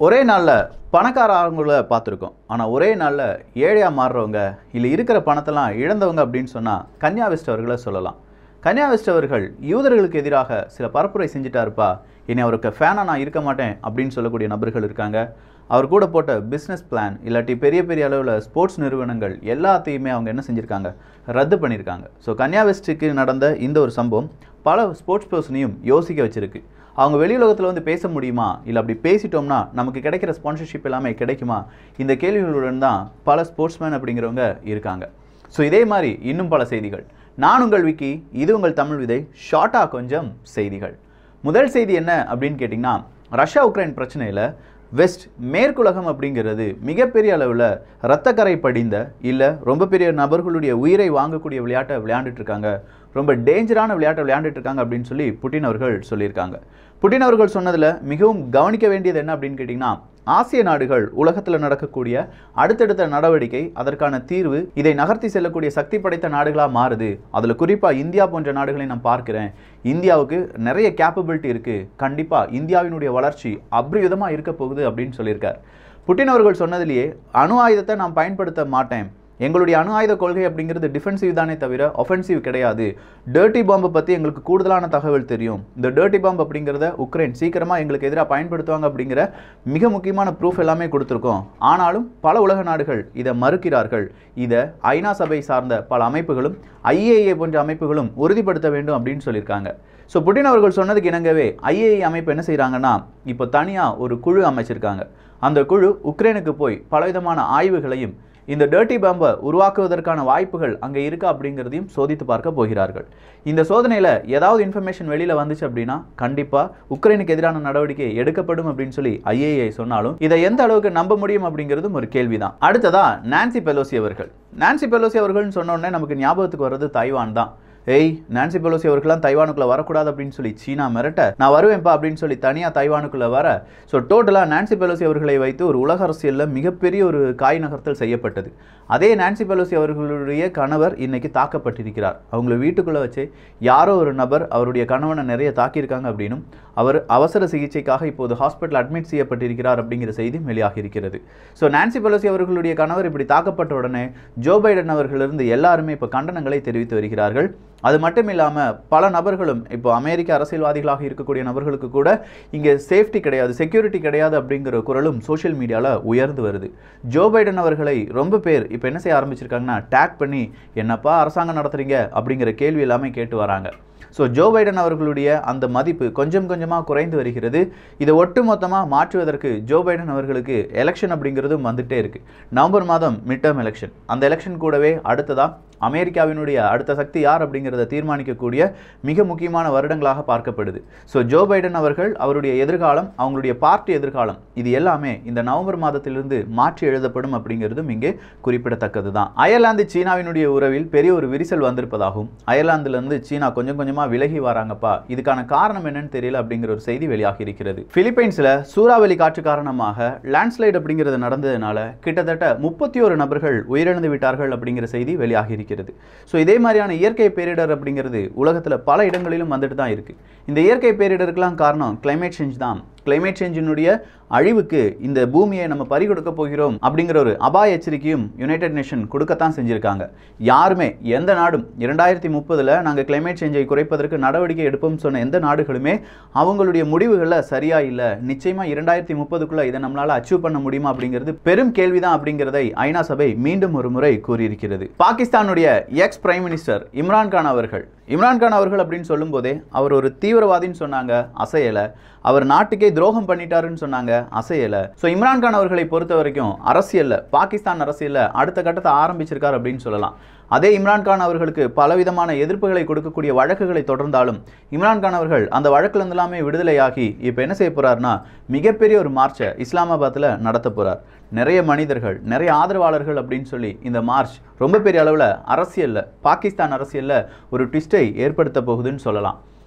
ஒரே நாளில் பணக்கார ஆளுங்களை பார்த்துருக்கோம் ஆனால் ஒரே நாளில் ஏழையாக மாறுறவங்க இல்லை இருக்கிற பணத்தெல்லாம் இழந்தவங்க அப்படின்னு சொன்னால் கன்யா வெஸ்ட் அவர்களை சொல்லலாம் கன்யா வெஸ்ட் அவர்கள் யூதர்களுக்கு எதிராக சில பரப்புரை செஞ்சுட்டாருப்பா இனி அவருக்கு ஃபேனாக நான் இருக்க மாட்டேன் அப்படின்னு சொல்லக்கூடிய நபர்கள் இருக்காங்க அவர் கூட போட்ட பிஸ்னஸ் பிளான் இல்லாட்டி பெரிய பெரிய அளவில் ஸ்போர்ட்ஸ் நிறுவனங்கள் எல்லாத்தையுமே அவங்க என்ன செஞ்சுருக்காங்க ரத்து பண்ணியிருக்காங்க ஸோ கன்யா வெஸ்ட்டுக்கு நடந்த இந்த ஒரு சம்பவம் பல ஸ்போர்ட்ஸ் பர்சனையும் யோசிக்க வச்சிருக்கு அவங்க வெளி உலகத்தில் வந்து பேச முடியுமா இல்லை அப்படி பேசிட்டோம்னா நமக்கு கிடைக்கிற ஸ்பான்சர்ஷிப் எல்லாமே கிடைக்குமா இந்த கேள்விகளுடன் தான் பல ஸ்போர்ட்ஸ்மேன் அப்படிங்கிறவங்க இருக்காங்க ஸோ இதே மாதிரி இன்னும் பல செய்திகள் நான் உங்கள் விக்கி இது உங்கள் தமிழ் விதை ஷார்ட்டாக கொஞ்சம் செய்திகள் முதல் செய்தி என்ன அப்படின்னு கேட்டிங்கன்னா ரஷ்யா உக்ரைன் பிரச்சனையில் வெஸ்ட் மேற்குலகம் அப்படிங்கிறது மிகப்பெரிய அளவில் இரத்தக்கரை படிந்த இல்லை ரொம்ப பெரிய நபர்களுடைய உயிரை வாங்கக்கூடிய விளையாட்டை விளையாண்டுட்டு இருக்காங்க ரொம்ப டேஞ்சரான விளையாட்டை விளையாண்டுட்டு இருக்காங்க அப்படின்னு சொல்லி புட்டின் அவர்கள் சொல்லியிருக்காங்க புட்டின் அவர்கள் சொன்னதில் மிகவும் கவனிக்க வேண்டியது என்ன அப்படின்னு கேட்டிங்கன்னா ஆசிய நாடுகள் உலகத்தில் நடக்கக்கூடிய அடுத்தடுத்த நடவடிக்கை அதற்கான தீர்வு இதை நகர்த்தி செல்லக்கூடிய சக்தி படைத்த நாடுகளாக மாறுது அதில் குறிப்பாக இந்தியா போன்ற நாடுகளை நான் பார்க்கிறேன் இந்தியாவுக்கு நிறைய கேப்பபிலிட்டி இருக்குது கண்டிப்பாக இந்தியாவினுடைய வளர்ச்சி அப்ரியுதமாக இருக்க போகுது அப்படின்னு சொல்லியிருக்கார் புட்டின் அவர்கள் சொன்னதிலேயே அணு ஆயுதத்தை நான் பயன்படுத்த மாட்டேன் எங்களுடைய அணு ஆயுத கொள்கை அப்படிங்கிறது டிஃபென்சிவ் தானே தவிர ஒஃபென்சிவ் கிடையாது டர்ட்டி பாம்பை பற்றி எங்களுக்கு கூடுதலான தகவல் தெரியும் இந்த டர்ட்டி பாம்பு அப்படிங்கிறத உக்ரைன் சீக்கிரமாக எங்களுக்கு எதிராக பயன்படுத்துவாங்க அப்படிங்கிற மிக முக்கியமான ப்ரூஃப் எல்லாமே கொடுத்துருக்கோம் ஆனாலும் பல உலக நாடுகள் இதை மறுக்கிறார்கள் இதை ஐநா சபை சார்ந்த பல அமைப்புகளும் ஐஏஏ போன்ற அமைப்புகளும் உறுதிப்படுத்த வேண்டும் அப்படின்னு சொல்லியிருக்காங்க ஸோ புட்டின் அவர்கள் சொன்னதுக்கு இணங்கவே ஐஏஏ அமைப்பு என்ன செய்கிறாங்கன்னா இப்போ தனியாக ஒரு குழு அமைச்சிருக்காங்க அந்த குழு உக்ரைனுக்கு போய் பலவிதமான ஆய்வுகளையும் இந்த டர்ட்டி பாம்பை உருவாக்குவதற்கான வாய்ப்புகள் அங்கே இருக்கா அப்படிங்கிறதையும் சோதித்து பார்க்க போகிறார்கள் இந்த சோதனையில் ஏதாவது இன்ஃபர்மேஷன் வெளியில் வந்துச்சு அப்படின்னா கண்டிப்பாக உக்ரைனுக்கு எதிரான நடவடிக்கை எடுக்கப்படும் அப்படின்னு சொல்லி ஐஏஏ சொன்னாலும் இதை எந்த அளவுக்கு நம்ப முடியும் அப்படிங்கிறதும் ஒரு கேள்விதான் அடுத்ததா நான்சி பெலோசி அவர்கள் நான்சி பெலோசி அவர்கள்னு சொன்ன உடனே நமக்கு ஞாபகத்துக்கு வர்றது தைவான் தான் ஏய் நான்சி பெலோசி அவர்கள்லாம் தைவானுக்குள்ள வரக்கூடாது அப்படின்னு சொல்லி சீனா மிரட்ட நான் வருவேன்ப்பா அப்படின்னு சொல்லி தனியாக தைவானுக்குள்ள வர ஸோ டோட்டலாக நான்சி பெலோசி அவர்களை வைத்து ஒரு உலக அரசியலில் மிகப்பெரிய ஒரு காய் நகர்த்தல் செய்யப்பட்டது அதே நான்சி பெலோசி அவர்களுடைய கணவர் இன்னைக்கு தாக்கப்பட்டிருக்கிறார் அவங்கள வீட்டுக்குள்ளே வச்சு யாரோ ஒரு நபர் அவருடைய கணவனை நிறைய தாக்கியிருக்காங்க அப்படின்னும் அவர் அவசர சிகிச்சைக்காக இப்போது ஹாஸ்பிட்டல் அட்மிட் செய்யப்பட்டிருக்கிறார் அப்படிங்கிற செய்தி வெளியாகி இருக்கிறது ஸோ நான்சி பெலோசி அவர்களுடைய கணவர் இப்படி தாக்கப்பட்ட உடனே ஜோ பைடன் அவர்களிருந்து எல்லாருமே இப்போ கண்டனங்களை தெரிவித்து வருகிறார்கள் அது மட்டும் இல்லாமல் பல நபர்களும் இப்போ அமெரிக்க அரசியல்வாதிகளாக இருக்கக்கூடிய நபர்களுக்கு கூட இங்கே சேஃப்டி கிடையாது செக்யூரிட்டி கிடையாது அப்படிங்கிற குரலும் சோஷியல் மீடியாவில் உயர்ந்து வருது ஜோ பைடன் அவர்களை ரொம்ப பேர் இப்போ என்ன செய்ய ஆரம்பிச்சிருக்காங்கன்னா டேக் பண்ணி என்னப்பா அரசாங்கம் நடத்துறீங்க அப்படிங்கிற கேள்வி எல்லாமே கேட்டு வராங்க ஸோ ஜோ பைடன் அவர்களுடைய அந்த மதிப்பு கொஞ்சம் கொஞ்சமாக குறைந்து வருகிறது இதை ஒட்டுமொத்தமாக மாற்றுவதற்கு ஜோ பைடன் அவர்களுக்கு எலெக்ஷன் அப்படிங்கிறதும் வந்துட்டே இருக்குது நவம்பர் மாதம் மிட் டேர்ம் எலெக்ஷன் அந்த எலெக்ஷன் கூடவே அடுத்ததாக அமெரிக்காவினுடைய அடுத்த சக்தி யார் அப்படிங்கிறத தீர்மானிக்கக்கூடிய மிக முக்கியமான வருடங்களாக பார்க்கப்படுது ஸோ ஜோ பைடன் அவர்கள் அவருடைய எதிர்காலம் அவங்களுடைய பார்ட்டி எதிர்காலம் இது எல்லாமே இந்த நவம்பர் மாதத்திலிருந்து மாற்றி எழுதப்படும் அப்படிங்கிறதும் இங்கே குறிப்பிடத்தக்கது தான் அயர்லாந்து சீனாவினுடைய உறவில் பெரிய ஒரு விரிசல் வந்திருப்பதாகவும் அயர்லாந்துலேருந்து சீனா கொஞ்சம் கொஞ்சமாக விலகி வராங்கப்பா இதுக்கான காரணம் என்னன்னு தெரியல அப்படிங்கிற ஒரு செய்தி வெளியாகி இருக்கிறது பிலிப்பைன்ஸில் சூறாவளி காற்று காரணமாக லேண்ட்ஸ்லைட் அப்படிங்கிறது நடந்ததுனால கிட்டத்தட்ட முப்பத்தி ஒரு நபர்கள் உயிரிழந்து விட்டார்கள் அப்படிங்கிற செய்தி வெளியாகி இருக்கிறது ஸோ இதே மாதிரியான இயற்கை பேரிடர் அப்படிங்கிறது உலகத்தில் பல இடங்களிலும் வந்துட்டு தான் இருக்குது இந்த இயற்கை பேரிடருக்கெல்லாம் காரணம் கிளைமேட் சேஞ்ச் தான் கிளைமேட் சேஞ்சினுடைய அழிவுக்கு இந்த பூமியை நம்ம பறிகொடுக்க போகிறோம் அப்படிங்கிற ஒரு அபாய எச்சரிக்கையும் யுனைடெட் நேஷன் கொடுக்கத்தான் செஞ்சுருக்காங்க யாருமே எந்த நாடும் இரண்டாயிரத்தி முப்பதில் நாங்கள் கிளைமேட் சேஞ்சை குறைப்பதற்கு நடவடிக்கை எடுப்போம் சொன்ன எந்த நாடுகளுமே அவங்களுடைய முடிவுகளில் சரியா இல்லை நிச்சயமாக இரண்டாயிரத்தி முப்பதுக்குள்ளே இதை நம்மளால் அச்சீவ் பண்ண முடியுமா அப்படிங்கிறது பெரும் கேள்விதான் அப்படிங்கிறதை ஐநா சபை மீண்டும் ஒரு முறை கூறியிருக்கிறது பாகிஸ்தானுடைய எக்ஸ் பிரைம் மினிஸ்டர் இம்ரான்கான் அவர்கள் இம்ரான்கான் அவர்கள் அப்படின்னு சொல்லும்போதே அவர் ஒரு தீவிரவாதின்னு சொன்னாங்க அசையலை அவர் நாட்டுக்கே துரோகம் பண்ணிட்டாருன்னு சொன்னாங்க அசையலை ஸோ இம்ரான்கான் அவர்களை பொறுத்த வரைக்கும் அரசியலில் பாகிஸ்தான் அரசியலில் அடுத்த கட்டத்தை ஆரம்பிச்சிருக்கார் அப்படின்னு சொல்லலாம் அதே இம்ரான்கான் அவர்களுக்கு பலவிதமான எதிர்ப்புகளை கொடுக்கக்கூடிய வழக்குகளை தொடர்ந்தாலும் இம்ரான்கான் அவர்கள் அந்த வழக்குலேருந்து எல்லாமே விடுதலையாகி இப்போ என்ன செய்ய போறாருன்னா மிகப்பெரிய ஒரு மார்ச்சை இஸ்லாமாபாத்தில் நடத்த போறார் நிறைய மனிதர்கள் நிறைய ஆதரவாளர்கள் அப்படின்னு சொல்லி இந்த மார்ச் ரொம்ப பெரிய அளவில் அரசியலில் பாகிஸ்தான் அரசியலில் ஒரு ட்விஸ்டை ஏற்படுத்த போகுதுன்னு சொல்லலாம்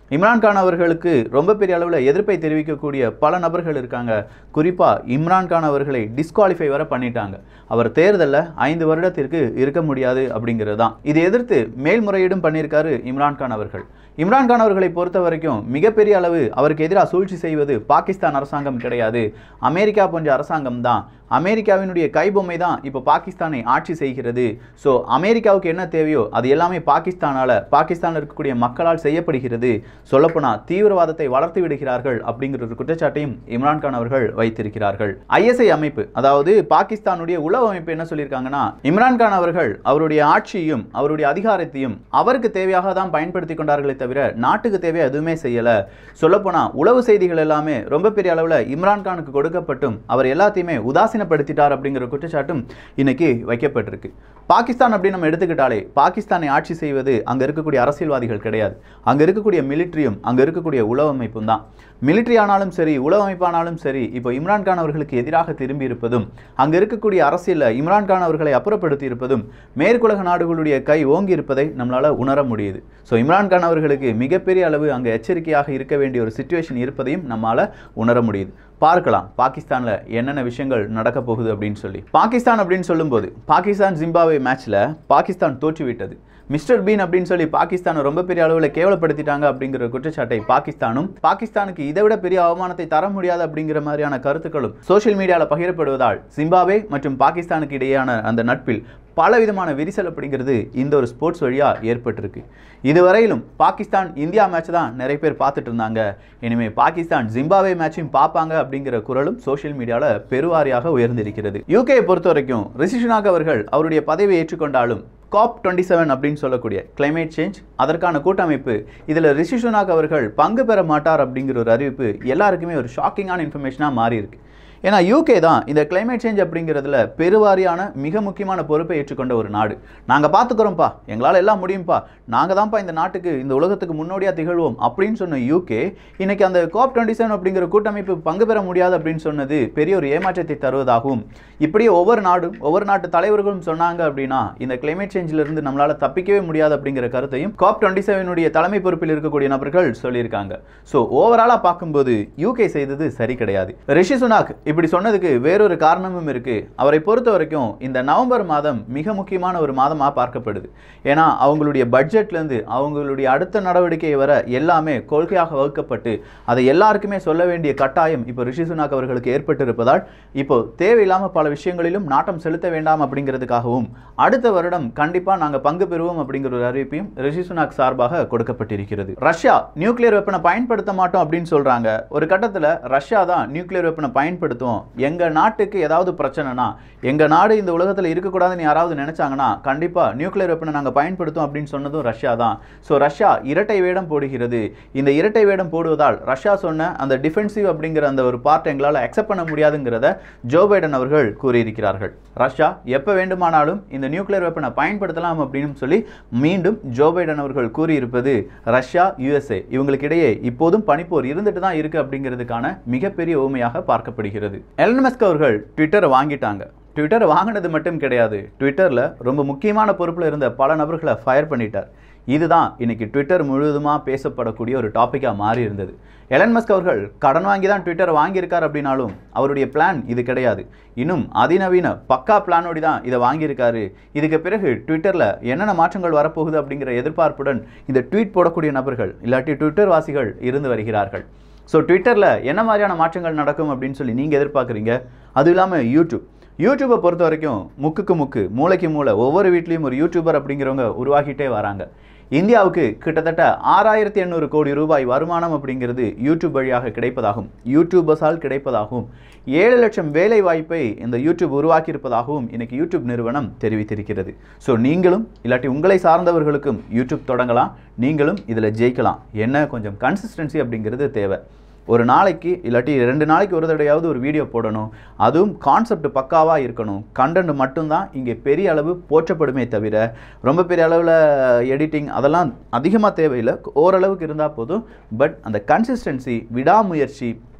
இம்ரான்கான் அவர்களுக்கு ரொம்ப பெரிய அளவில் எதிர்ப்பை தெரிவிக்கக்கூடிய பல நபர்கள் இருக்காங்க குறிப்பாக இம்ரான்கான் அவர்களை டிஸ்குவாலிஃபை வர பண்ணிட்டாங்க அவர் தேர்தலில் ஐந்து வருடத்திற்கு இருக்க முடியாது அப்படிங்கிறது தான் இதை எதிர்த்து மேல்முறையீடும் பண்ணியிருக்காரு இம்ரான்கான் அவர்கள் இம்ரான்கான் அவர்களை பொறுத்த வரைக்கும் மிகப்பெரிய அளவு அவருக்கு எதிராக சூழ்ச்சி செய்வது பாகிஸ்தான் அரசாங்கம் கிடையாது அமெரிக்கா போன்ற அரசாங்கம் தான் அமெரிக்காவினுடைய கைபொம்மை தான் இப்போ பாகிஸ்தானை ஆட்சி செய்கிறது ஸோ அமெரிக்காவுக்கு என்ன தேவையோ அது எல்லாமே பாகிஸ்தானால் பாகிஸ்தானில் இருக்கக்கூடிய மக்களால் செய்யப்படுகிறது சொல்லப்போனால் தீவிரவாதத்தை வளர்த்து விடுகிறார்கள் அப்படிங்கிற ஒரு குற்றச்சாட்டையும் இம்ரான்கான் அவர்கள் வைத்திருக்கிறார்கள் ஐஎஸ்ஐ அமைப்பு அதாவது பாகிஸ்தானுடைய உளவு அமைப்பு என்ன சொல்லியிருக்காங்கன்னா இம்ரான்கான் அவர்கள் அவருடைய ஆட்சியும் அவருடைய அதிகாரத்தையும் அவருக்கு தேவையாக தான் பயன்படுத்தி கொண்டார்களே தவிர நாட்டுக்கு தேவையா எதுவுமே செய்யல சொல்லப்போனால் உளவு செய்திகள் எல்லாமே ரொம்ப பெரிய அளவில் இம்ரான்கானுக்கு கொடுக்கப்பட்டும் அவர் எல்லாத்தையுமே உதாசீனப்படுத்திட்டார் அப்படிங்கிற குற்றச்சாட்டும் இன்னைக்கு வைக்கப்பட்டிருக்கு பாகிஸ்தான் அப்படின்னு நம்ம எடுத்துக்கிட்டாலே பாகிஸ்தானை ஆட்சி செய்வது அங்கே இருக்கக்கூடிய அரசியல்வாதிகள் கிடையாது அங்கே இருக்கக்கூடிய மிலிட்ரியும் அங்கே இருக்கக்கூடிய உளவு அமைப்பும் தான் மிலிட்ரி ஆனாலும் சரி உளவு அமைப்பானாலும் சரி இப்போ இம்ரான்கான் அவர்களுக்கு எதிராக திரும்பி இருப்பதும் அங்கே இருக்கக்கூடிய அரசியலில் இம்ரான்கான் அவர்களை அப்புறப்படுத்தி இருப்பதும் மேற்குலக நாடுகளுடைய கை ஓங்கி இருப்பதை நம்மளால் உணர முடியுது ஸோ இம்ரான்கான் அவர்களுக்கு மிகப்பெரிய அளவு அங்கே எச்சரிக்கையாக இருக்க வேண்டிய ஒரு சுச்சுவேஷன் இருப்பதையும் நம்மால் உணர முடியுது பார்க்கலாம் பாகிஸ்தானில் என்னென்ன விஷயங்கள் நடக்க போகுது அப்படின்னு சொல்லி பாகிஸ்தான் அப்படின்னு சொல்லும்போது பாகிஸ்தான் ஜிம்பாவே மேட்ச்சில் பாகிஸ்தான் தோற்றுவிட்டது மிஸ்டர் பீன் அப்படின்னு சொல்லி பாகிஸ்தானை ரொம்ப பெரிய அளவில் கேவலப்படுத்திட்டாங்க அப்படிங்கிற குற்றச்சாட்டை பாகிஸ்தானும் பாகிஸ்தானுக்கு இதை விட பெரிய அவமானத்தை தர முடியாது அப்படிங்கிற மாதிரியான கருத்துக்களும் சோஷியல் மீடியாவில் பகிரப்படுவதால் ஜிம்பாவே மற்றும் பாகிஸ்தானுக்கு இடையேயான அந்த நட்பில் பல விதமான விரிசல் அப்படிங்கிறது இந்த ஒரு ஸ்போர்ட்ஸ் வழியாக ஏற்பட்டிருக்கு இதுவரையிலும் பாகிஸ்தான் இந்தியா மேட்ச் தான் நிறைய பேர் பார்த்துட்டு இருந்தாங்க இனிமேல் பாகிஸ்தான் ஜிம்பாவே மேட்சையும் பார்ப்பாங்க அப்படிங்கிற குரலும் சோஷியல் மீடியாவில் பெருவாரியாக உயர்ந்திருக்கிறது யூகேயை பொறுத்த வரைக்கும் ரிஷிஷுனாக் அவர்கள் அவருடைய பதவியை ஏற்றுக்கொண்டாலும் காப் டுவெண்ட்டி செவன் அப்படின்னு சொல்லக்கூடிய கிளைமேட் சேஞ்ச் அதற்கான கூட்டமைப்பு இதில் ரிஷி சுனாக் அவர்கள் பங்கு பெற மாட்டார் அப்படிங்கிற ஒரு அறிவிப்பு எல்லாருக்குமே ஒரு ஷாக்கிங்கான இன்ஃபர்மேஷனாக மாறி இருக்கு ஏன்னா யூகே தான் இந்த கிளைமேட் சேஞ்ச் அப்படிங்கிறதுல பெருவாரியான மிக முக்கியமான பொறுப்பை ஏற்றுக்கொண்ட ஒரு நாடு நாங்கள் பார்த்துக்குறோம்ப்பா எங்களால் எல்லாம் முடியும்ப்பா நாங்கள் தான்ப்பா இந்த நாட்டுக்கு இந்த உலகத்துக்கு முன்னோடியாக திகழ்வோம் அப்படின்னு சொன்ன யூகே இன்னைக்கு அந்த காப் டுவெண்ட்டி செவன் அப்படிங்கிற கூட்டமைப்பு பங்கு பெற முடியாது அப்படின்னு சொன்னது பெரிய ஒரு ஏமாற்றத்தை தருவதாகவும் இப்படியே ஒவ்வொரு நாடும் ஒவ்வொரு நாட்டு தலைவர்களும் சொன்னாங்க அப்படின்னா இந்த கிளைமேட் சேஞ்சில் இருந்து நம்மளால் தப்பிக்கவே முடியாது அப்படிங்கிற கருத்தையும் காப் டுவெண்ட்டி செவனுடைய தலைமை பொறுப்பில் இருக்கக்கூடிய நபர்கள் சொல்லியிருக்காங்க ஸோ ஓவராலாக பார்க்கும்போது யூகே செய்தது சரி கிடையாது ரிஷி சுனாக் இப்படி சொன்னதுக்கு வேறொரு காரணமும் இருக்கு அவரை பொறுத்த வரைக்கும் இந்த நவம்பர் மாதம் மிக முக்கியமான ஒரு மாதமாக பார்க்கப்படுது ஏன்னா அவங்களுடைய பட்ஜெட்லேருந்து அவங்களுடைய அடுத்த நடவடிக்கை வர எல்லாமே கொள்கையாக வகுக்கப்பட்டு அதை எல்லாருக்குமே சொல்ல வேண்டிய கட்டாயம் இப்போ ரிஷி சுனாக் அவர்களுக்கு ஏற்பட்டிருப்பதால் இப்போ தேவையில்லாமல் பல விஷயங்களிலும் நாட்டம் செலுத்த வேண்டாம் அப்படிங்கிறதுக்காகவும் அடுத்த வருடம் கண்டிப்பாக நாங்கள் பங்கு பெறுவோம் அப்படிங்கிற ஒரு அறிவிப்பையும் ரிஷி சுனாக் சார்பாக கொடுக்கப்பட்டிருக்கிறது ரஷ்யா நியூக்ளியர் வெப்பனை பயன்படுத்த மாட்டோம் அப்படின்னு சொல்றாங்க ஒரு கட்டத்தில் ரஷ்யா தான் நியூக்ளியர் வெப்பனை பயன்படுத்தும் எங்க நாட்டுக்கு ஏதாவது பிரச்சனைனா எங்க நாடு இந்த உலகத்தில் இருக்கக்கூடாதுன்னு யாராவது நினைச்சாங்கன்னா கண்டிப்பா நியூக்ளியர் வெப்பனை நாங்கள் பயன்படுத்தும் அப்படின்னு சொன்னதும் ரஷ்யா தான் ஸோ ரஷ்யா இரட்டை வேடம் போடுகிறது இந்த இரட்டை வேடம் போடுவதால் ரஷ்யா சொன்ன அந்த டிஃபென்சிவ் அப்படிங்கிற அந்த ஒரு பார்ட் எங்களால் அக்செப்ட் பண்ண முடியாதுங்கிறத ஜோ பைடன் அவர்கள் கூறியிருக்கிறார்கள் ரஷ்யா எப்போ வேண்டுமானாலும் இந்த நியூக்ளியர் வெப்பனை பயன்படுத்தலாம் அப்படின்னு சொல்லி மீண்டும் ஜோ பைடன் அவர்கள் கூறியிருப்பது ரஷ்யா யுஎஸ்ஏ இவங்களுக்கு இடையே இப்போதும் பனிப்போர் இருந்துட்டு தான் இருக்கு அப்படிங்கிறதுக்கான மிகப்பெரிய உண்மையாக பார்க்கப்படுகிறது எலன் மஸ்க் அவர்கள் ட்விட்டரை வாங்கிட்டாங்க ட்விட்டர் வாங்கினது மட்டும் கிடையாது ட்விட்டரில் ரொம்ப முக்கியமான பொறுப்பில் இருந்த பல நபர்களை ஃபயர் பண்ணிட்டார் இதுதான் இன்னைக்கு ட்விட்டர் முழுவதுமாக பேசப்படக்கூடிய ஒரு டாப்பிக்காக மாறி இருந்தது எலன் மஸ்க் அவர்கள் கடன் வாங்கி தான் ட்விட்டர் வாங்கியிருக்கார் அப்படின்னாலும் அவருடைய பிளான் இது கிடையாது இன்னும் அதிநவீன பக்கா பிளானோடி தான் இதை வாங்கியிருக்காரு இதுக்கு பிறகு ட்விட்டரில் என்னென்ன மாற்றங்கள் வரப்போகுது அப்படிங்கிற எதிர்பார்ப்புடன் இந்த ட்வீட் போடக்கூடிய நபர்கள் இல்லாட்டி ட்விட்டர் வாசிகள் இருந்து வருகிறார்கள் ஸோ ட்விட்டரில் என்ன மாதிரியான மாற்றங்கள் நடக்கும் அப்படின்னு சொல்லி நீங்கள் எதிர்பார்க்குறீங்க அதுவும் இல்லாமல் யூடியூப் யூடியூப்பை பொறுத்த வரைக்கும் முக்குக்கு முக்கு மூளைக்கு மூளை ஒவ்வொரு வீட்லேயும் ஒரு யூடியூபர் அப்படிங்கிறவங்க உருவாகிட்டே வராங்க இந்தியாவுக்கு கிட்டத்தட்ட ஆறாயிரத்தி எண்ணூறு கோடி ரூபாய் வருமானம் அப்படிங்கிறது யூடியூப் வழியாக கிடைப்பதாகும் யூடியூபர்ஸால் கிடைப்பதாகவும் ஏழு லட்சம் வேலை வாய்ப்பை இந்த யூடியூப் உருவாக்கியிருப்பதாகவும் இன்னைக்கு யூடியூப் நிறுவனம் தெரிவித்திருக்கிறது ஸோ நீங்களும் இல்லாட்டி உங்களை சார்ந்தவர்களுக்கும் யூடியூப் தொடங்கலாம் நீங்களும் இதில் ஜெயிக்கலாம் என்ன கொஞ்சம் கன்சிஸ்டன்சி அப்படிங்கிறது தேவை ஒரு நாளைக்கு இல்லாட்டி ரெண்டு நாளைக்கு ஒரு தடையாவது ஒரு வீடியோ போடணும் அதுவும் கான்செப்ட் பக்காவாக இருக்கணும் கண்டென்ட் மட்டும்தான் இங்கே பெரிய அளவு போற்றப்படுமே தவிர ரொம்ப பெரிய அளவில் எடிட்டிங் அதெல்லாம் அதிகமாக தேவையில்லை ஓரளவுக்கு இருந்தால் போதும் பட் அந்த கன்சிஸ்டன்சி விடாமுயற்சி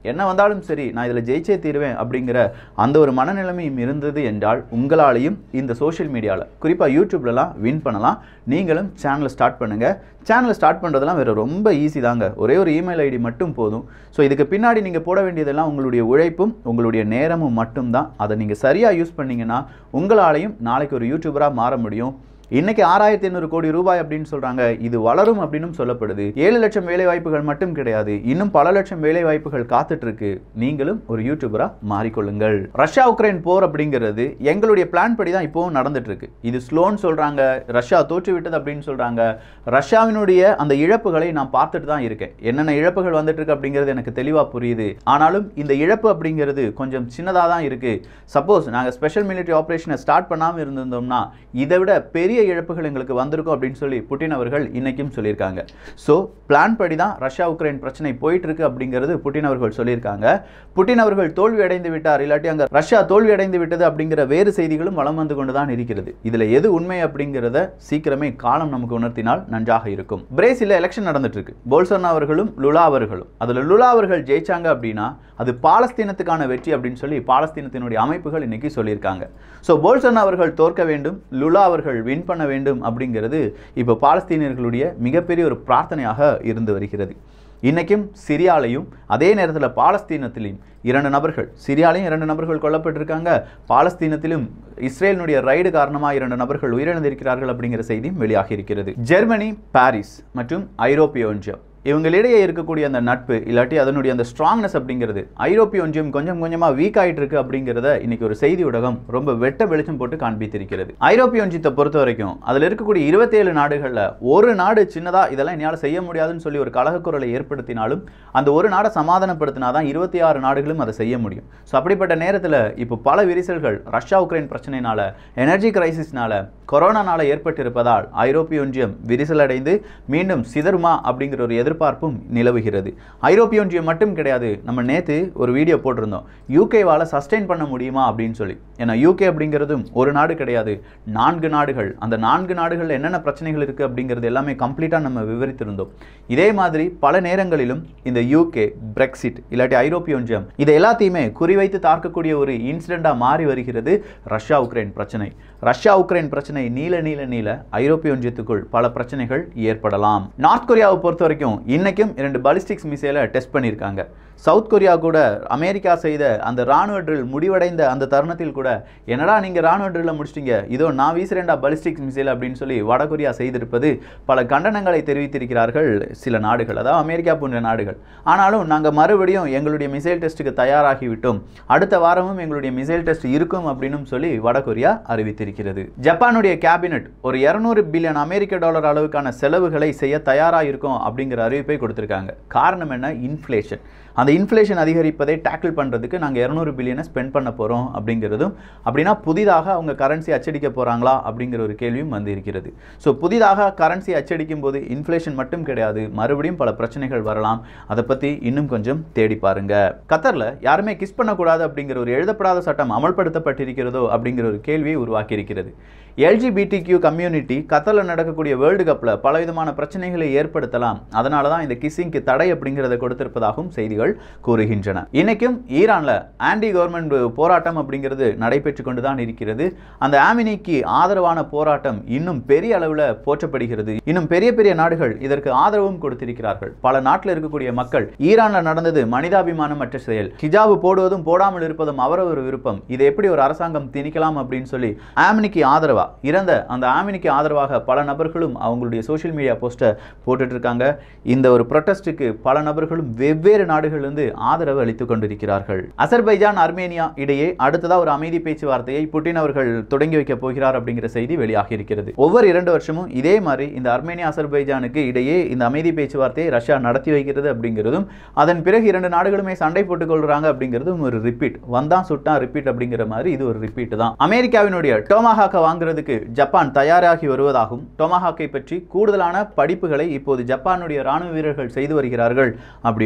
என்ன வந்தாலும் சரி நான் இதில் ஜெயிச்சே தீருவேன் அப்படிங்கிற அந்த ஒரு மனநிலைமையும் இருந்தது என்றால் உங்களாலையும் இந்த சோஷியல் மீடியாவில் குறிப்பாக யூடியூப்லலாம் வின் பண்ணலாம் நீங்களும் சேனலை ஸ்டார்ட் பண்ணுங்கள் சேனலை ஸ்டார்ட் பண்ணுறதுலாம் வேறு ரொம்ப ஈஸி தாங்க ஒரே ஒரு இமெயில் ஐடி மட்டும் போதும் ஸோ இதுக்கு பின்னாடி நீங்கள் போட வேண்டியதெல்லாம் உங்களுடைய உழைப்பும் உங்களுடைய நேரமும் மட்டும்தான் அதை நீங்கள் சரியாக யூஸ் பண்ணீங்கன்னா உங்களாலையும் நாளைக்கு ஒரு யூடியூபராக மாற முடியும் இன்னைக்கு ஆறாயிரத்தி எண்ணூறு கோடி ரூபாய் அப்படின்னு சொல்றாங்க இது வளரும் அப்படின்னு சொல்லப்படுது ஏழு லட்சம் வேலை வாய்ப்புகள் மட்டும் கிடையாது இன்னும் பல லட்சம் வேலை வாய்ப்புகள் காத்துட்டு இருக்கு நீங்களும் ஒரு யூடியூபரா மாறிக்கொள்ளுங்கள் ரஷ்யா உக்ரைன் போர் அப்படிங்கிறது எங்களுடைய பிளான் படி தான் இப்போவும் நடந்துட்டு இருக்கு இது ஸ்லோன்னு சொல்றாங்க ரஷ்யா தோற்று விட்டது அப்படின்னு சொல்றாங்க ரஷ்யாவினுடைய அந்த இழப்புகளை நான் பார்த்துட்டு தான் இருக்கேன் என்னென்ன இழப்புகள் வந்துட்டு இருக்கு அப்படிங்கிறது எனக்கு தெளிவா புரியுது ஆனாலும் இந்த இழப்பு அப்படிங்கிறது கொஞ்சம் சின்னதாக தான் இருக்கு சப்போஸ் நாங்கள் ஸ்பெஷல் மிலிட்டரி ஆப்ரேஷனை ஸ்டார்ட் பண்ணாமல் இருந்திருந்தோம்னா இதை விட பெரிய இழப்புகள் எங்களுக்கு வந்திருக்கும் அப்படின்னு சொல்லி புட்டின் அவர்கள் இன்னைக்கும் சொல்லியிருக்காங்க ஸோ பிளான் படி தான் ரஷ்யா உக்ரைன் பிரச்சனை போயிட்டு இருக்கு அப்படிங்கிறது புட்டின் அவர்கள் சொல்லியிருக்காங்க புட்டின் அவர்கள் தோல்வி அடைந்து விட்டார் இல்லாட்டி அங்கே ரஷ்யா தோல்வி அடைந்து விட்டது அப்படிங்கிற வேறு செய்திகளும் வலம் வந்து கொண்டு தான் இருக்கிறது இதில் எது உண்மை அப்படிங்கிறத சீக்கிரமே காலம் நமக்கு உணர்த்தினால் நன்றாக இருக்கும் பிரேசிலில் எலெக்ஷன் நடந்துட்டு இருக்கு போல்சோனா அவர்களும் லுலா அவர்களும் அதில் லுலா அவர்கள் ஜெயிச்சாங்க அப்படின்னா அது பாலஸ்தீனத்துக்கான வெற்றி அப்படின்னு சொல்லி பாலஸ்தீனத்தினுடைய அமைப்புகள் இன்னைக்கு சொல்லியிருக்காங்க ஸோ போல்சோனா அவர்கள் தோற்க வேண்டும் லுலா அவர்கள் வின் பண்ண வேண்டும் அப்படிங்கிறது இப்போ பாலஸ்தீனியர்களுடைய மிகப்பெரிய ஒரு பிரார்த்தனையாக இருந்து வருகிறது இன்னைக்கும் சிரியாலையும் அதே நேரத்தில் பாலஸ்தீனத்திலையும் இரண்டு நபர்கள் சிரியாலையும் இரண்டு நபர்கள் கொல்லப்பட்டிருக்காங்க பாலஸ்தீனத்திலும் இஸ்ரேலினுடைய ரைடு காரணமாக இரண்டு நபர்கள் உயிரிழந்திருக்கிறார்கள் அப்படிங்கிற செய்தியும் வெளியாகி இருக்கிறது ஜெர்மனி பாரிஸ் மற்றும் ஐரோப்பிய ஒன்றியம் இவங்களிடையே இருக்கக்கூடிய அந்த நட்பு இல்லாட்டி அதனுடைய அந்த ஸ்ட்ராங்னஸ் அப்படிங்கிறது ஐரோப்பிய ஒன்றியம் கொஞ்சம் கொஞ்சமாக வீக் ஆயிட்டு இருக்கு அப்படிங்கிறத இன்னைக்கு ஒரு செய்தி ஊடகம் ரொம்ப வெட்ட வெளிச்சம் போட்டு காண்பித்திருக்கிறது ஐரோப்பிய ஒன்றியத்தை பொறுத்த வரைக்கும் அதில் இருக்கக்கூடிய இருபத்தேழு நாடுகளில் ஒரு நாடு சின்னதாக இதெல்லாம் என்னால் செய்ய முடியாதுன்னு சொல்லி ஒரு கலகக்குரலை ஏற்படுத்தினாலும் அந்த ஒரு நாடை சமாதானப்படுத்தினா தான் இருபத்தி ஆறு நாடுகளும் அதை செய்ய முடியும் ஸோ அப்படிப்பட்ட நேரத்தில் இப்போ பல விரிசல்கள் ரஷ்யா உக்ரைன் பிரச்சனைனால எனர்ஜி கிரைசிஸ்னால கொரோனானால ஏற்பட்டிருப்பதால் ஐரோப்பிய ஒன்றியம் விரிசல் அடைந்து மீண்டும் சிதறுமா அப்படிங்கிற ஒரு எதிர்பார்ப்பும் நிலவுகிறது ஐரோப்பிய ஒன்றியம் மட்டும் கிடையாது நம்ம நேற்று ஒரு வீடியோ போட்டிருந்தோம் யூகேவால் சஸ்டெயின் பண்ண முடியுமா அப்படின்னு சொல்லி ஏன்னா யூகே அப்படிங்கிறதும் ஒரு நாடு கிடையாது நான்கு நாடுகள் அந்த நான்கு நாடுகளில் என்னென்ன பிரச்சனைகள் இருக்குது அப்படிங்கிறது எல்லாமே கம்ப்ளீட்டாக நம்ம விவரித்திருந்தோம் இதே மாதிரி பல நேரங்களிலும் இந்த யூகே பிரெக்சிட் இல்லாட்டி ஐரோப்பிய ஒன்றியம் இதை எல்லாத்தையுமே குறிவைத்து தாக்கக்கூடிய ஒரு இன்சிடெண்ட்டாக மாறி வருகிறது ரஷ்யா உக்ரைன் பிரச்சனை ரஷ்யா உக்ரைன் பிரச்சனை நீல நீல நீல ஐரோப்பிய ஒன்றியத்துக்குள் பல பிரச்சனைகள் ஏற்படலாம் நார்த் கொரியாவை பொறுத்த வரைக்கும் இன்னைக்கும் இரண்டு பாலிஸ்டிக்ஸ் மிசைலை டெஸ்ட் பண்ணியிருக்காங்க சவுத் கொரியா கூட அமெரிக்கா செய்த அந்த ராணுவ ட்ரில் முடிவடைந்த அந்த தருணத்தில் கூட என்னடா நீங்கள் ராணுவ ட்ரில்லை முடிச்சிட்டீங்க இதோ நான் வீசுறேன்டா பாலிஸ்டிக்ஸ் மிசைல் அப்படின்னு சொல்லி வடகொரியா செய்திருப்பது பல கண்டனங்களை தெரிவித்திருக்கிறார்கள் சில நாடுகள் அதாவது அமெரிக்கா போன்ற நாடுகள் ஆனாலும் நாங்கள் மறுபடியும் எங்களுடைய மிசைல் டெஸ்ட்டுக்கு தயாராகி விட்டோம் அடுத்த வாரமும் எங்களுடைய மிசைல் டெஸ்ட் இருக்கும் அப்படின்னு சொல்லி வடகொரியா அறிவித்திருக்கிறது ஜப்பானுடைய கேபினெட் ஒரு இரநூறு பில்லியன் அமெரிக்க டாலர் அளவுக்கான செலவுகளை செய்ய தயாராக இருக்கும் அப்படிங்கிற அறிவிப்பை கொடுத்திருக்காங்க காரணம் என்ன இன்ஃப்ளேஷன் அந்த இன்ஃப்ளேஷன் அதிகரிப்பதை டேக்கிள் பண்ணுறதுக்கு நாங்கள் இரநூறு பில்லியனை ஸ்பெண்ட் பண்ண போகிறோம் அப்படிங்கிறதும் அப்படின்னா புதிதாக அவங்க கரன்சி அச்சடிக்க போகிறாங்களா அப்படிங்கிற ஒரு கேள்வியும் வந்து இருக்கிறது ஸோ புதிதாக கரன்சி அச்சடிக்கும் போது இன்ஃப்ளேஷன் மட்டும் கிடையாது மறுபடியும் பல பிரச்சனைகள் வரலாம் அதை பற்றி இன்னும் கொஞ்சம் தேடி பாருங்க கத்தரில் யாருமே கிஸ் பண்ணக்கூடாது அப்படிங்கிற ஒரு எழுதப்படாத சட்டம் அமல்படுத்தப்பட்டிருக்கிறதோ அப்படிங்கிற ஒரு கேள்வியை உருவாக்கி இருக்கிறது எல்ஜிபிடி கியூ கம்யூனிட்டி கத்தரில் நடக்கக்கூடிய வேர்ல்டு கப்பில் பலவிதமான பிரச்சனைகளை ஏற்படுத்தலாம் அதனால தான் இந்த கிஸ்ஸிங்க்கு தடை அப்படிங்கிறத கொடுத்திருப்பதாகவும் செய்திகள் கூறுகின்றன இன்னைக்கும் ஈரானில் ஆன்டி கவர்மெண்ட் போராட்டம் அப்படிங்கிறது நடைபெற்று கொண்டு தான் இருக்கிறது அந்த ஆமினிக்கு ஆதரவான போராட்டம் இன்னும் பெரிய அளவில் போற்றப்படுகிறது இன்னும் பெரிய பெரிய நாடுகள் இதற்கு ஆதரவும் கொடுத்திருக்கிறார்கள் பல நாட்டில் இருக்கக்கூடிய மக்கள் ஈரானில் நடந்தது மனிதாபிமானமற்ற செயல் ஹிஜாபு போடுவதும் போடாமல் இருப்பதும் அவரவர் விருப்பம் இதை எப்படி ஒரு அரசாங்கம் திணிக்கலாம் அப்படின்னு சொல்லி ஆமினிக்கு ஆதரவா இறந்த அந்த ஆமினிக்கு ஆதரவாக பல நபர்களும் அவங்களுடைய சோஷியல் மீடியா போஸ்ட்டை போட்டுட்டு இருக்காங்க இந்த ஒரு ப்ரொட்டஸ்ட்டுக்கு பல நபர்களும் வெவ்வேறு நாடுகளிலிருந்து ஆதரவு அளித்துக் கொண்டிருக்கிறார்கள் அசர்பைஜான் அர்மேனியா இடையே அடுத்ததா ஒரு அமைதி பேச்சுவார்த்தையை புட்டின் அவர்கள் தொடங்கி வைக்க போகிறார் அப்படிங்கிற செய்தி வெளியாகி இருக்கிறது ஒவ்வொரு இரண்டு வருஷமும் இதே மாதிரி இந்த அர்மேனியா அசர்பைஜானுக்கு இடையே இந்த அமைதி பேச்சுவார்த்தையை ரஷ்யா நடத்தி வைக்கிறது அப்படிங்கிறதும் அதன் பிறகு இரண்டு நாடுகளுமே சண்டை போட்டுக் கொள்றாங்க அப்படிங்கிறதும் ஒரு ரிப்பீட் வந்தான் சுட்டான் ரிப்பீட் அப்படிங்கிற மாதிரி இது ஒரு ரிப்பீட் தான் அமெரிக்காவினுடைய டோமாஹாக்கை வாங்குறதுக்கு ஜப்பான் தயாராகி வருவதாகவும் டொமாஹாக்கை பற்றி கூடுதலான படிப்புகளை இப்போது ஜப்பானுடைய ராணுவ வீரர்கள் செய்து வருகிறார்கள் அப்படின்னும்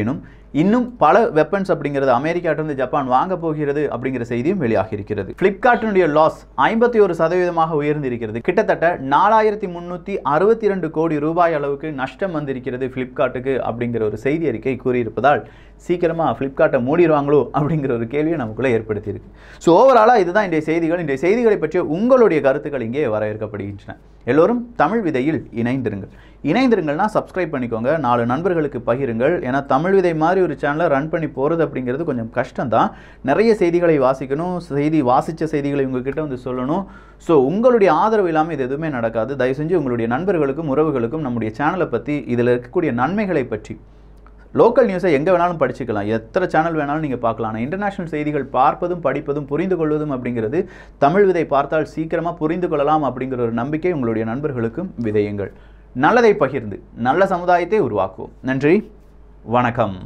இன்னும் பல வெப்பன்ஸ் அப்படிங்கிறது அமெரிக்காட்டிலிருந்து ஜப்பான் வாங்க போகிறது அப்படிங்கிற செய்தியும் வெளியாகி இருக்கிறது பிளிப்கார்ட்டினுடைய லாஸ் ஐம்பத்தி ஒரு சதவீதமாக உயர்ந்திருக்கிறது கிட்டத்தட்ட நாலாயிரத்தி முன்னூற்றி அறுபத்தி ரெண்டு கோடி ரூபாய் அளவுக்கு நஷ்டம் வந்திருக்கிறது ஃப்ளிப்கார்ட்டுக்கு அப்படிங்கிற ஒரு செய்தி அறிக்கை கூறியிருப்பதால் சீக்கிரமாக ஃப்ளிப்கார்ட்டை மூடிடுவாங்களோ அப்படிங்கிற ஒரு கேள்வியை நமக்குள்ளே ஏற்படுத்தியிருக்கு ஸோ ஓவராலாக இதுதான் இன்றைய செய்திகள் இன்றைய செய்திகளை பற்றிய உங்களுடைய கருத்துக்கள் இங்கே வரவேற்கப்படுகின்றன எல்லோரும் தமிழ் விதையில் இணைந்திருங்கள் இணைந்திருங்கள்னா சப்ஸ்கிரைப் பண்ணிக்கோங்க நாலு நண்பர்களுக்கு பகிருங்கள் ஏன்னா தமிழ் விதை மாதிரி ஒரு சேனலை ரன் பண்ணி போகிறது அப்படிங்கிறது கொஞ்சம் கஷ்டம்தான் நிறைய செய்திகளை வாசிக்கணும் செய்தி வாசித்த செய்திகளை உங்ககிட்ட வந்து சொல்லணும் ஸோ உங்களுடைய ஆதரவு இல்லாமல் இது எதுவுமே நடக்காது தயவு செஞ்சு உங்களுடைய நண்பர்களுக்கும் உறவுகளுக்கும் நம்முடைய சேனலை பற்றி இதில் இருக்கக்கூடிய நன்மைகளை பற்றி லோக்கல் நியூஸை எங்கே வேணாலும் படிச்சுக்கலாம் எத்தனை சேனல் வேணாலும் நீங்கள் பார்க்கலாம் ஆனால் இன்டர்நேஷனல் செய்திகள் பார்ப்பதும் படிப்பதும் புரிந்து கொள்வதும் அப்படிங்கிறது தமிழ் விதை பார்த்தால் சீக்கிரமாக புரிந்து கொள்ளலாம் அப்படிங்கிற ஒரு நம்பிக்கை உங்களுடைய நண்பர்களுக்கும் விதையுங்கள் நல்லதை பகிர்ந்து நல்ல சமுதாயத்தை உருவாக்குவோம் நன்றி வணக்கம்